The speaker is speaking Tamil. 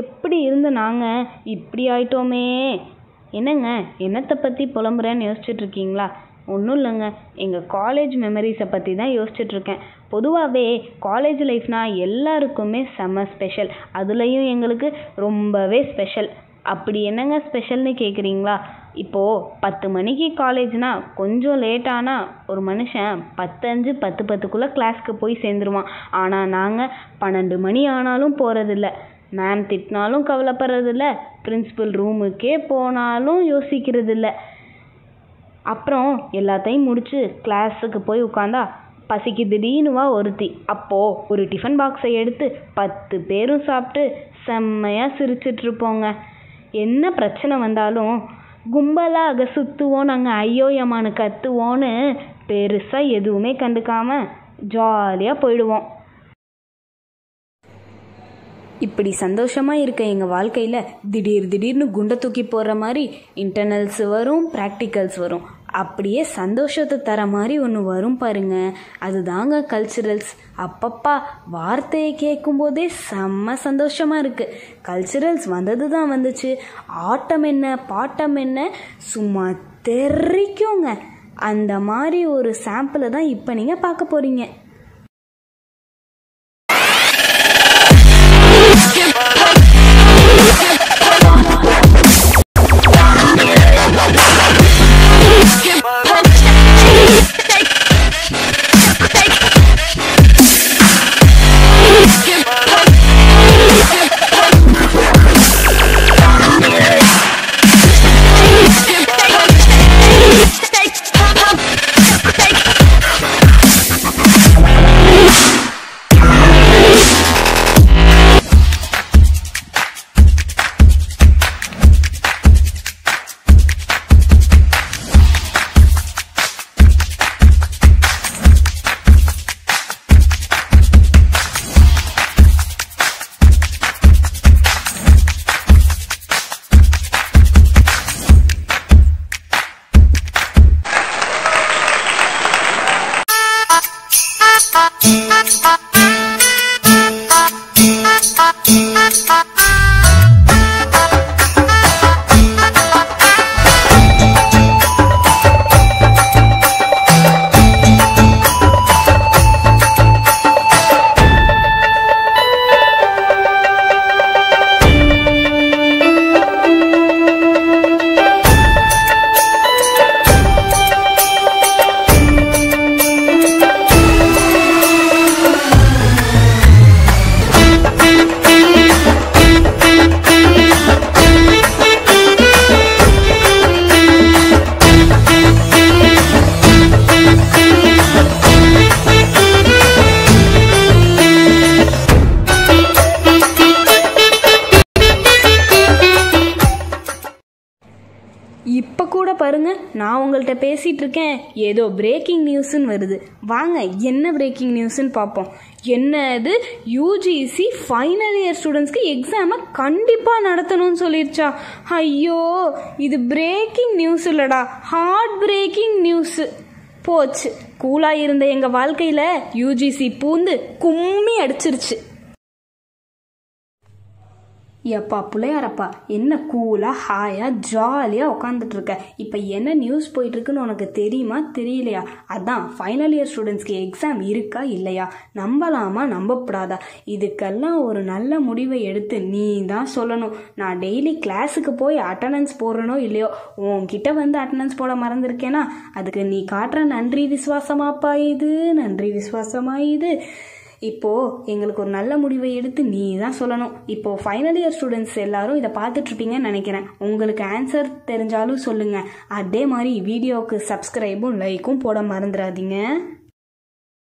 எப்படி இருந்த நாங்கள் இப்படி ஆயிட்டோமே என்னங்க என்னத்தை பற்றி புலம்புறேன்னு யோசிச்சுட்டு இருக்கீங்களா ஒன்றும் இல்லைங்க எங்கள் காலேஜ் மெமரிஸை பற்றி தான் யோசிச்சுட்டு இருக்கேன் பொதுவாகவே காலேஜ் லைஃப்னால் எல்லாருக்குமே செம்ம ஸ்பெஷல் அதுலேயும் எங்களுக்கு ரொம்பவே ஸ்பெஷல் அப்படி என்னங்க ஸ்பெஷல்னு கேட்குறீங்களா இப்போது பத்து மணிக்கு காலேஜ்னா கொஞ்சம் லேட்டானா ஒரு மனுஷன் பத்தஞ்சு பத்து பத்துக்குள்ளே கிளாஸ்க்கு போய் சேர்ந்துருவான் ஆனால் நாங்கள் பன்னெண்டு மணி ஆனாலும் போகிறதில்ல மேம் திட்டினாலும் கவலைப்படுறதில்ல பிரின்சிபல் ரூமுக்கே போனாலும் யோசிக்கிறதில்ல அப்புறம் எல்லாத்தையும் முடிச்சு கிளாஸுக்கு போய் உட்காந்தா பசிக்கு திடீர்னுவா ஒருத்தி அப்போது ஒரு டிஃபன் பாக்ஸை எடுத்து பத்து பேரும் சாப்பிட்டு செம்மையாக சிரிச்சிட்டு இருப்போங்க என்ன பிரச்சனை வந்தாலும் கும்பலாக சுற்றுவோம் நாங்கள் ஐயோ யமானு கத்துவோன்னு பெருசாக எதுவுமே கண்டுக்காம ஜாலியாக போயிடுவோம் இப்படி சந்தோஷமாக இருக்க எங்கள் வாழ்க்கையில் திடீர் திடீர்னு குண்டை தூக்கி போடுற மாதிரி இன்டர்னல்ஸ் வரும் ப்ராக்டிகல்ஸ் வரும் அப்படியே சந்தோஷத்தை தர மாதிரி ஒன்று வரும் பாருங்க அதுதாங்க கல்ச்சுரல்ஸ் அப்பப்பா வார்த்தையை கேட்கும்போதே செம்ம சந்தோஷமாக இருக்குது கல்ச்சுரல்ஸ் வந்தது தான் வந்துச்சு ஆட்டம் என்ன பாட்டம் என்ன சும்மா தெரிக்குங்க அந்த மாதிரி ஒரு சாம்பிளை தான் இப்போ நீங்கள் பார்க்க போகிறீங்க இப்போ கூட பாருங்க நான் உங்கள்கிட்ட பேசிகிட்டு இருக்கேன் ஏதோ பிரேக்கிங் நியூஸ்ன்னு வருது வாங்க என்ன பிரேக்கிங் நியூஸ்ன்னு பார்ப்போம் என்ன இது யூஜிசி ஃபைனல் இயர் ஸ்டூடெண்ட்ஸ்க்கு எக்ஸாமை கண்டிப்பாக நடத்தணும்னு சொல்லிருச்சா ஐயோ இது பிரேக்கிங் நியூஸ் இல்லைடா ஹார்ட் பிரேக்கிங் நியூஸு போச்சு கூலாக இருந்த எங்கள் வாழ்க்கையில் யூஜிசி பூந்து கும்மி அடிச்சிருச்சு எப்பா பிள்ளையாரப்பா என்ன கூலாக ஹாயாக ஜாலியாக உட்காந்துட்டு இருக்க இப்போ என்ன நியூஸ் போயிட்டுருக்குன்னு உனக்கு தெரியுமா தெரியலையா அதான் ஃபைனல் இயர் ஸ்டூடெண்ட்ஸ்க்கு எக்ஸாம் இருக்கா இல்லையா நம்பலாமா நம்பப்படாதா இதுக்கெல்லாம் ஒரு நல்ல முடிவை எடுத்து நீ தான் சொல்லணும் நான் டெய்லி கிளாஸுக்கு போய் அட்டண்டன்ஸ் போடுறனோ இல்லையோ உன்கிட்ட வந்து அட்டண்டன்ஸ் போட மறந்துருக்கேனா அதுக்கு நீ காட்டுற நன்றி விசுவாசமாப்பா இது நன்றி விசுவாசமா இது இப்போது எங்களுக்கு ஒரு நல்ல முடிவை எடுத்து நீ தான் சொல்லணும் இப்போது ஃபைனல் இயர் ஸ்டூடெண்ட்ஸ் எல்லாரும் இதை பார்த்துட்ருப்பீங்கன்னு நினைக்கிறேன் உங்களுக்கு ஆன்சர் தெரிஞ்சாலும் சொல்லுங்கள் அதே மாதிரி வீடியோவுக்கு சப்ஸ்கிரைபும் லைக்கும் போட மறந்துடாதீங்க